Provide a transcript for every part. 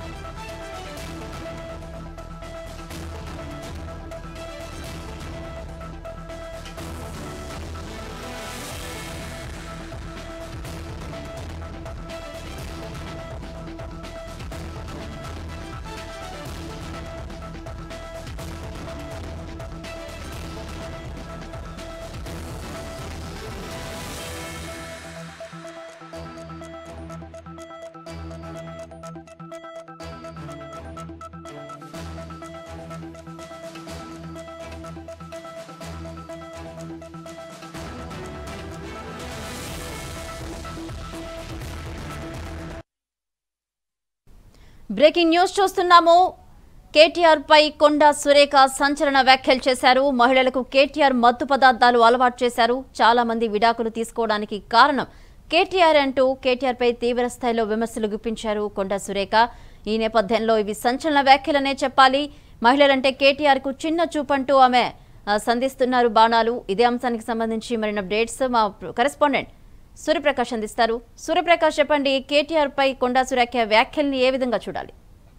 breaking news చూస్తున్నాము కేటీఆర్ పై కొండా సురేఖ సంచలన వ్యాఖ్యలు చేశారు మహిళలకు కేటీఆర్ మత్తు పదార్థాలు అలవాటు చేశారు చాలా మంది విడాకులు తీసుకోవడానికి కారణం కేటీఆర్ అంటూ కేటీఆర్ పై తీవ్ర స్థాయిలో విమర్శలు గుప్పించారు కొండా సురేఖ ఈ నేపథ్యంలో ఇవి సంచలన వ్యాఖ్యలనే చెప్పాలి మహిళలంటే కేటీఆర్ కు చిన్న చూపంటూ ఆమె ఆ, సంధిస్తున్నారు బాణాలు ఇదే అంశానికి సంబంధించి మరిన్ని అప్డేట్స్ మా కరెస్పాండెంట్ సూర్యప్రకాష్ అందిస్తారు సూర్యప్రకాష్ చెప్పండి కేటీఆర్ పై కొండా సురేఖ వ్యాఖ్యల్ని ఏ విధంగా చూడాలి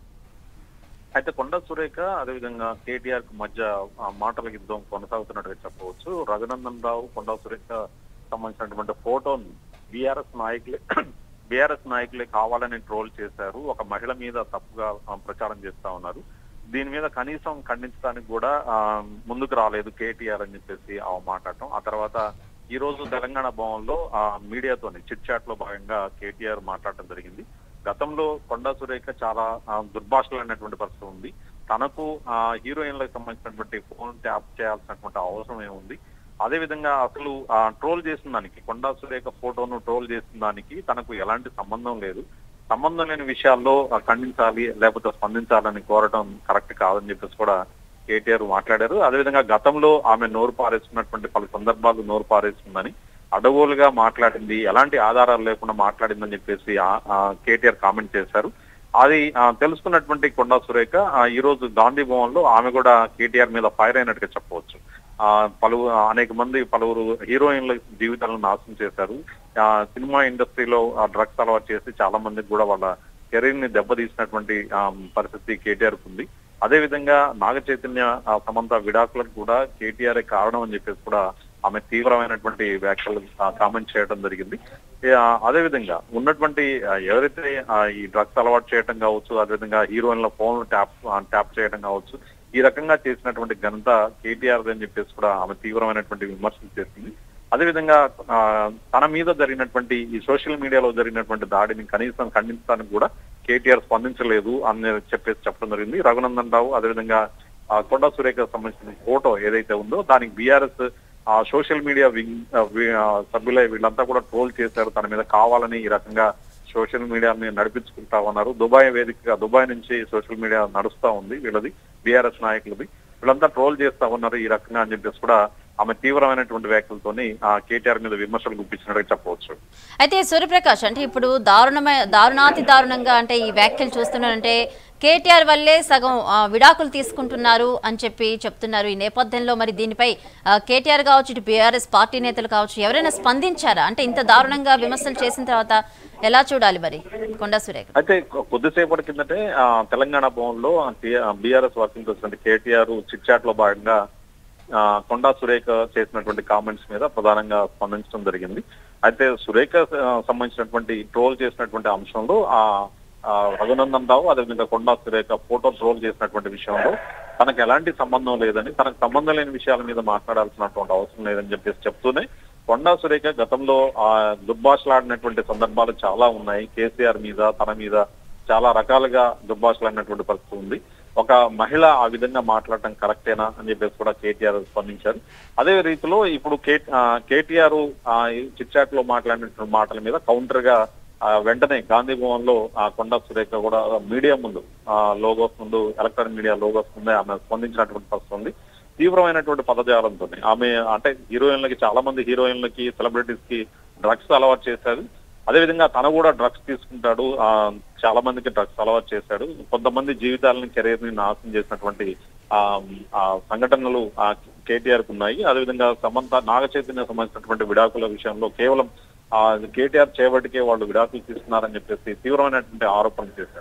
అయితే కొండ సురేఖ అదేవిధంగా కేటీఆర్ కు మధ్య ఆ, మాటల యుద్ధం కొనసాగుతున్నట్టుగా చెప్పవచ్చు రఘునందన్ రావు కొండ సురేఖ సంబంధించినటువంటి ఫోటోను బీఆర్ఎస్ నాయకులే బీఆర్ఎస్ నాయకులే కావాలని ట్రోల్ చేశారు ఒక మహిళ మీద తప్పుగా ఆ, ప్రచారం చేస్తా ఉన్నారు దీని మీద కనీసం ఖండించడానికి కూడా ఆ, ముందుకు రాలేదు కేటీఆర్ అని చెప్పేసి ఆ మాట్లాడటం ఆ తర్వాత ఈ రోజు తెలంగాణ భవన్లో ఆ మీడియాతోని చిట్ చాట్ లో భాగంగా కేటీఆర్ మాట్లాడటం జరిగింది గతంలో కొండా సురేఖ చాలా ఆ, దుర్భాషలైనటువంటి పరిస్థితి ఉంది తనకు ఆ హీరోయిన్లకు సంబంధించినటువంటి ఫోన్ ట్యాప్ చేయాల్సినటువంటి అవసరం ఏముంది అదే విధంగా అసలు ఆ ట్రోల్ చేసిన దానికి కొండా సురేఖ ఫోటోను ట్రోల్ చేసిన దానికి తనకు ఎలాంటి సంబంధం లేదు సంబంధం లేని విషయాల్లో ఆ, ఖండించాలి లేకపోతే స్పందించాలని కోరటం కరెక్ట్ కాదని చెప్పేసి కూడా కేటీఆర్ మాట్లాడారు అదేవిధంగా గతంలో ఆమె నోరు పారేసుకున్నటువంటి పలు సందర్భాలు నోరు పారేస్తుందని అడగోలుగా మాట్లాడింది ఎలాంటి ఆధారాలు లేకుండా మాట్లాడిందని చెప్పేసి ఆ- ఆ కేటీఆర్ కామెంట్ చేశారు అది ఆ, తెలుసుకున్నటువంటి కొండా సురేఖ ఆ, ఈ రోజు గాంధీ భవన్ లో ఆమె కూడా కేటీఆర్ మీద ఫైర్ అయినట్టుగా చెప్పవచ్చు ఆ పలు అనేక మంది పలువురు హీరోయిన్ల జీవితాలను నాశనం చేశారు ఆ సినిమా ఇండస్ట్రీలో డ్రగ్స్ అలవాటు చేసి చాలా మందికి కూడా వాళ్ళ కెరీర్ ని దెబ్బతీసినటువంటి ఆ, పరిస్థితి కేటీఆర్ కు ఉంది అదే విధంగా నాగ చైతన్య ఆ, సమంత విడాకులకు కూడా కేటీఆర్ కారణం అని చెప్పేసి కూడా ఆమె తీవ్రమైనటువంటి వ్యాఖ్యలు కామెంట్ చేయడం జరిగింది ఏ, ఆ, అదే విధంగా ఉన్నటువంటి ఆ, ఎవరైతే ఆ, ఈ డ్రగ్స్ అలవాటు చేయడం కావచ్చు అదేవిధంగా హీరోయిన్ల ఫోన్ ట్యాప్ ట్యాప్ చేయడం కావచ్చు ఈ రకంగా చేసినటువంటి ఘనత కేటీఆర్ అని చెప్పేసి కూడా ఆమె తీవ్రమైనటువంటి విమర్శలు చేసింది అదేవిధంగా ఆ, తన మీద జరిగినటువంటి ఈ సోషల్ మీడియాలో జరిగినటువంటి దాడిని కనీసం ఖండించడానికి కూడా కేటీఆర్ స్పందించలేదు అని చెప్పేసి చెప్పడం జరిగింది రఘునందన్ రావు అదేవిధంగా ఆ, కొండా సురేఖ సంబంధించిన ఫోటో ఏదైతే ఉందో దానికి బీఆర్ఎస్ ఆ సోషల్ మీడియా వింగ్ ఆ, వి- ఆ, సభ్యులై వీళ్ళంతా కూడా ట్రోల్ చేశారు తన మీద కావాలని ఈ రకంగా సోషల్ మీడియాని నడిపించుకుంటా ఉన్నారు దుబాయ్ వేదికగా దుబాయ్ నుంచి సోషల్ మీడియా నడుస్తా ఉంది వీళ్ళది బీఆర్ఎస్ నాయకులది వీళ్ళంతా ట్రోల్ చేస్తా ఉన్నారు ఈ రకంగా అని చెప్పేసి కూడా ఆమె తీవ్రమైనటువంటి వ్యాఖ్యలతోని ఆ కేటీఆర్ మీద విమర్శలు గుప్పించినట్టుగా చెప్పవచ్చు అయితే సూర్యప్రకాష్ అంటే ఇప్పుడు దారుణమైన దారుణాతి దారుణంగా అంటే ఈ వ్యాఖ్యలు చూస్తున్నారంటే కేటీఆర్ వల్లే సగం ఆ, విడాకులు తీసుకుంటున్నారు అని చెప్పి చెప్తున్నారు ఈ నేపథ్యంలో మరి దీనిపై ఆ, కేటీఆర్ కావచ్చు ఇటు బీఆర్ఎస్ పార్టీ నేతలు కావచ్చు ఎవరైనా స్పందించారా అంటే ఇంత దారుణంగా విమర్శలు చేసిన తర్వాత ఎలా చూడాలి మరి కొండా సురేఖ అయితే కొ- కొద్దిసేపటి కిందటే ఆ, తెలంగాణ భవన్ లో BRS working president KTR chit chat లో భాగంగా ఆ, కొండా సురేఖ చేసినటువంటి కామెంట్స్ మీద ప్రధానంగా స్పందించడం జరిగింది అయితే సురేఖ ఆ, సంబంధించినటువంటి ట్రోల్ చేసినటువంటి అంశంలో ఆ ఆ, రఘునందన్ రావు అదేవిధంగా కొండా సురేఖ ఫోటో ట్రోల్ చేసినటువంటి విషయంలో తనకు ఎలాంటి సంబంధం లేదని తనకు సంబంధం లేని విషయాల మీద మాట్లాడాల్సినటువంటి అవసరం లేదని చెప్పేసి చెప్తూనే కొండా సురేఖ గతంలో ఆ దుర్భాషలాడినటువంటి సందర్భాలు చాలా ఉన్నాయి కేసీఆర్ మీద తన మీద చాలా రకాలుగా దుర్భాషలాడినటువంటి పరిస్థితి ఉంది ఒక మహిళ ఆ విధంగా మాట్లాడటం కరెక్టేనా అని చెప్పేసి కూడా కేటీఆర్ స్పందించారు అదే రీతిలో ఇప్పుడు కే ఆ, కేటీఆర్ ఆ చిట్ చాట్ లో మాట్లాడినటువంటి మాటల మీద కౌంటర్ గా ఆ, వెంటనే గాంధీ భవన్ లో ఆ కొండా సురేఖ కూడా మీడియా ముందు ఆ లోగోస్ ముందు ఎలక్ట్రానిక్ మీడియా లోగోస్ ముందే ఆమె స్పందించినటువంటి పరిస్థితి ఉంది తీవ్రమైనటువంటి పదజాలంతో ఆమె అంటే హీరోయిన్లకి చాలా మంది హీరోయిన్లకి సెలబ్రిటీస్ కి డ్రగ్స్ అలవాటు చేశారు అదేవిధంగా తను కూడా డ్రగ్స్ తీసుకుంటాడు ఆ చాలా మందికి డ్రగ్స్ అలవాటు చేశాడు కొంతమంది జీవితాలని కెరీర్ ని నాశనం చేసినటువంటి ఆ ఆ సంఘటనలు ఆ కేటీఆర్ కు ఉన్నాయి అదేవిధంగా సమంత నాగ చైతన్య సంబంధించినటువంటి విడాకుల విషయంలో కేవలం ఆ కేటీఆర్ చేపటికే వాళ్ళు విడాకులు తీసుకున్నారని చెప్పేసి తీవ్రమైనటువంటి ఆరోపణలు చేశారు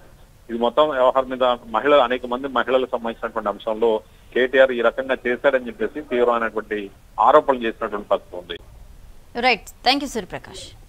ఇది మొత్తం వ్యవహారం మీద మహిళలు అనేక మంది మహిళలకు సంబంధించినటువంటి అంశంలో కేటీఆర్ ఈ రకంగా చేశాడని చెప్పేసి తీవ్రమైనటువంటి ఆరోపణలు చేసినటువంటి పరిస్థితి ఉంది రైట్ థ్యాంక్ యూ సూర్యప్రకాష్